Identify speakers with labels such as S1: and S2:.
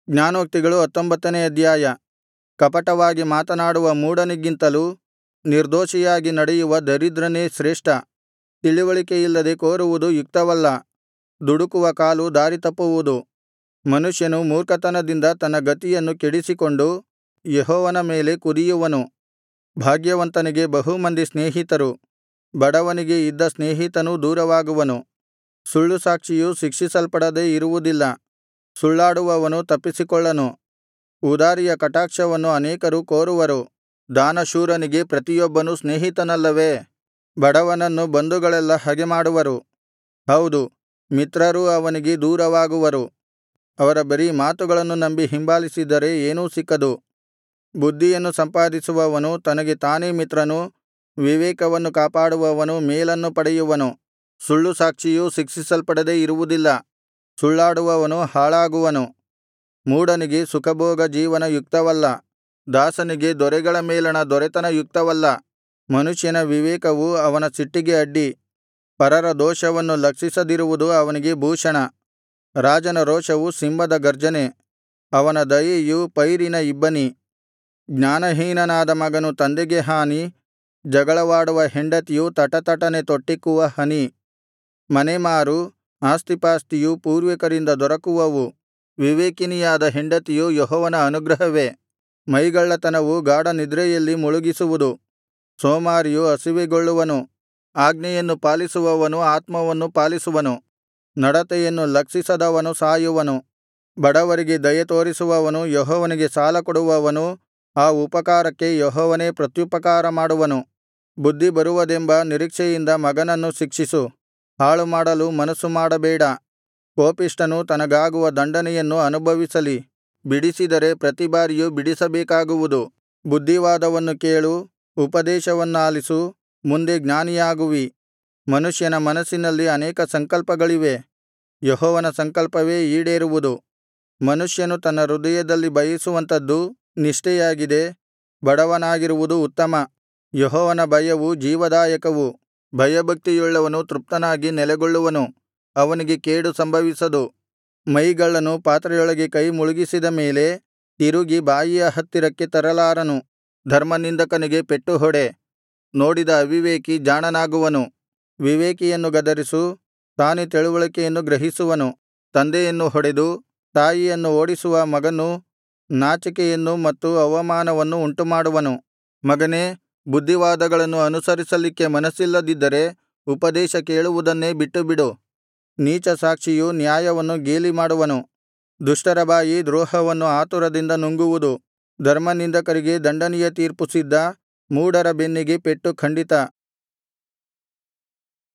S1: ಜ್ಞಾನೋಕ್ತಿಗಳು ಹತ್ತೊಂಬತ್ತನೇ ಅಧ್ಯಾಯ ಕಪಟವಾಗಿ ಮಾತನಾಡುವ ಮೂಢನಿಗಿಂತಲೂ ನಿರ್ದೋಷಿಯಾಗಿ ನಡೆಯುವ ದರಿದ್ರನೇ ಶ್ರೇಷ್ಠ ತಿಳಿವಳಿಕೆಯಿಲ್ಲದೆ ಕೋರುವುದು ಯುಕ್ತವಲ್ಲ ದುಡುಕುವ ಕಾಲು ದಾರಿತಪ್ಪುವುದು ಮನುಷ್ಯನು ಮೂರ್ಖತನದಿಂದ ತನ್ನ ಗತಿಯನ್ನು ಕೆಡಿಸಿಕೊಂಡು ಯೆಹೋವನ ಮೇಲೆ ಕುದಿಯುವನು ಭಾಗ್ಯವಂತನಿಗೆ ಬಹು ಮಂದಿ ಸ್ನೇಹಿತರು ಬಡವನಿಗೆ ಇದ್ದ ಸ್ನೇಹಿತನೂ ದೂರವಾಗುವನು ಸುಳ್ಳು ಸಾಕ್ಷಿಯು ಶಿಕ್ಷಿಸಲ್ಪಡದೆ ಇರುವುದಿಲ್ಲ ಸುಳ್ಳಾಡುವವನು ತಪ್ಪಿಸಿಕೊಳ್ಳನು ಉದಾರಿಯ ಕಟಾಕ್ಷವನ್ನು ಅನೇಕರು ಕೋರುವರು ದಾನಶೂರನಿಗೆ ಪ್ರತಿಯೊಬ್ಬನೂ ಸ್ನೇಹಿತನಲ್ಲವೇ ಬಡವನನ್ನು ಬಂಧುಗಳೆಲ್ಲಾ ಹಗೆಮಾಡುವರು ಹೌದು ಮಿತ್ರರೂ ಅವನಿಗೆ ದೂರವಾಗುವರು ಅವರ ಬರೀ ಮಾತುಗಳನ್ನು ನಂಬಿ ಹಿಂಬಾಲಿಸಿದರೆ ಏನೂ ಸಿಕ್ಕದು ಬುದ್ಧಿಯನ್ನು ಸಂಪಾದಿಸುವವನು ತನಗೆ ತಾನೇ ಮಿತ್ರನು ವಿವೇಕವನ್ನು ಕಾಪಾಡುವವನು ಮೇಲನ್ನು ಪಡೆಯುವನು ಸುಳ್ಳು ಸಾಕ್ಷಿಯು ಶಿಕ್ಷಿಸಲ್ಪಡದೆ ಇರುವುದಿಲ್ಲ ಸುಳ್ಳಾಡುವವನು ಹಾಳಾಗುವನು ಮೂಢನಿಗೆ ಸುಖಭೋಗ ಜೀವನ ಯುಕ್ತವಲ್ಲ ದಾಸನಿಗೆ ದೊರೆಗಳ ಮೇಲಣ ದೊರೆತನ ಯುಕ್ತವಲ್ಲ ಮನುಷ್ಯನ ವಿವೇಕವು ಅವನ ಸಿಟ್ಟಿಗೆ ಅಡ್ಡಿ ಪರರ ದೋಷವನ್ನು ಲಕ್ಷಿಸದಿರುವುದು ಅವನಿಗೆ ಭೂಷಣ ರಾಜನ ರೋಷವು ಸಿಂಹದ ಗರ್ಜನೆ ಅವನ ದಯೆಯು ಪೈರಿನ ಇಬ್ಬನಿ ಜ್ಞಾನಹೀನನಾದ ಮಗನು ತಂದೆಗೆ ಹಾನಿ ಜಗಳವಾಡುವ ಹೆಂಡತಿಯು ತಟತಟನೆ ತೊಟ್ಟಿಕ್ಕುವ ಹನಿ ಮನೆಮಾರು ಆಸ್ತಿಪಾಸ್ತಿಯು ಪೂರ್ವಿಕರಿಂದ ದೊರಕುವವು ವಿವೇಕಿನಿಯಾದ ಹೆಂಡತಿಯು ಯೆಹೋವನ ಅನುಗ್ರಹವೇ ಮೈಗಳ್ಳತನವು ಗಾಢನಿದ್ರೆಯಲ್ಲಿ ಮುಳುಗಿಸುವುದು ಸೋಮಾರಿಯು ಹಸಿವೆಗೊಳ್ಳುವನು ಆಜ್ಞೆಯನ್ನು ಪಾಲಿಸುವವನು ಆತ್ಮವನ್ನು ಪಾಲಿಸುವನು ನಡತೆಯನ್ನು ಲಕ್ಷಿಸದವನು ಸಾಯುವನು ಬಡವರಿಗೆ ದಯೆ ತೋರಿಸುವವನು ಯೆಹೋವನಿಗೆ ಸಾಲಕೊಡುವವನು ಆ ಉಪಕಾರಕ್ಕೆ ಯೆಹೋವನೇ ಪ್ರತ್ಯುಪಕಾರ ಮಾಡುವನು ಬುದ್ಧಿ ಬರುವುದೆಂಬ ನಿರೀಕ್ಷೆಯಿಂದ ಮಗನನ್ನು ಶಿಕ್ಷಿಸು ಹಾಳುಮಾಡಲು ಮನಸ್ಸು ಮಾಡಬೇಡ ಕೋಪಿಷ್ಠನು ತನಗಾಗುವ ದಂಡನೆಯನ್ನು ಅನುಭವಿಸಲಿ ಬಿಡಿಸಿದರೆ ಪ್ರತಿ ಬಾರಿಯೂ ಬಿಡಿಸಬೇಕಾಗುವುದು ಬುದ್ಧಿವಾದವನ್ನು ಕೇಳು ಉಪದೇಶವನ್ನಾಲಿಸು ಮುಂದೆ ಜ್ಞಾನಿಯಾಗುವಿ ಮನುಷ್ಯನ ಮನಸ್ಸಿನಲ್ಲಿ ಅನೇಕ ಸಂಕಲ್ಪಗಳಿವೆ ಯೆಹೋವನ ಸಂಕಲ್ಪವೇ ಈಡೇರುವುದು ಮನುಷ್ಯನು ತನ್ನ ಹೃದಯದಲ್ಲಿ ಬಯಸುವಂಥದ್ದು ನಿಷ್ಠೆಯಾಗಿದೆ ಬಡವನಾಗಿರುವುದು ಉತ್ತಮ ಯೆಹೋವನ ಭಯವು ಜೀವದಾಯಕವು ಭಯಭಕ್ತಿಯುಳ್ಳವನು ತೃಪ್ತನಾಗಿ ನೆಲೆಗೊಳ್ಳುವನು ಅವನಿಗೆ ಕೇಡು ಸಂಭವಿಸದು ಮೈಗಳ್ಳನು ಪಾತ್ರೆಯೊಳಗೆ ಕೈ ಮುಳುಗಿಸಿದ ಮೇಲೆ ತಿರುಗಿ ಬಾಯಿಯ ಹತ್ತಿರಕ್ಕೆ ತರಲಾರನು ಧರ್ಮನಿಂದಕನಿಗೆ ಪೆಟ್ಟು ಹೊಡೆ ನೋಡಿದ ಅವಿವೇಕಿ ಜಾಣನಾಗುವನು ವಿವೇಕಿಯನ್ನು ಗದರಿಸು ತಾನೇ ತಿಳಿವಳಿಕೆಯನ್ನು ಗ್ರಹಿಸುವನು ತಂದೆಯನ್ನು ಹೊಡೆದು ತಾಯಿಯನ್ನು ಓಡಿಸುವ ಮಗನು ನಾಚಿಕೆಯನ್ನು ಮತ್ತು ಅವಮಾನವನ್ನು ಉಂಟುಮಾಡುವನು ಮಗನೇ ಬುದ್ಧಿವಾದಗಳನ್ನು ಅನುಸರಿಸಲಿಕ್ಕೆ ಮನಸ್ಸಿಲ್ಲದಿದ್ದರೆ ಉಪದೇಶ ಕೇಳುವುದನ್ನೇ ಬಿಟ್ಟುಬಿಡು ನೀಚ ಸಾಕ್ಷಿಯು ನ್ಯಾಯವನ್ನು ಗೇಲಿಮಾಡುವನು ದುಷ್ಟರ ಬಾಯಿ ದ್ರೋಹವನ್ನು ಆತುರದಿಂದ ನುಂಗುವುದು ಧರ್ಮನಿಂದಕರಿಗೆ ದಂಡನೆಯ ತೀರ್ಪು ಸಿದ್ಧ ಮೂಢರ ಬೆನ್ನಿಗೆ ಪೆಟ್ಟು ಖಂಡಿತ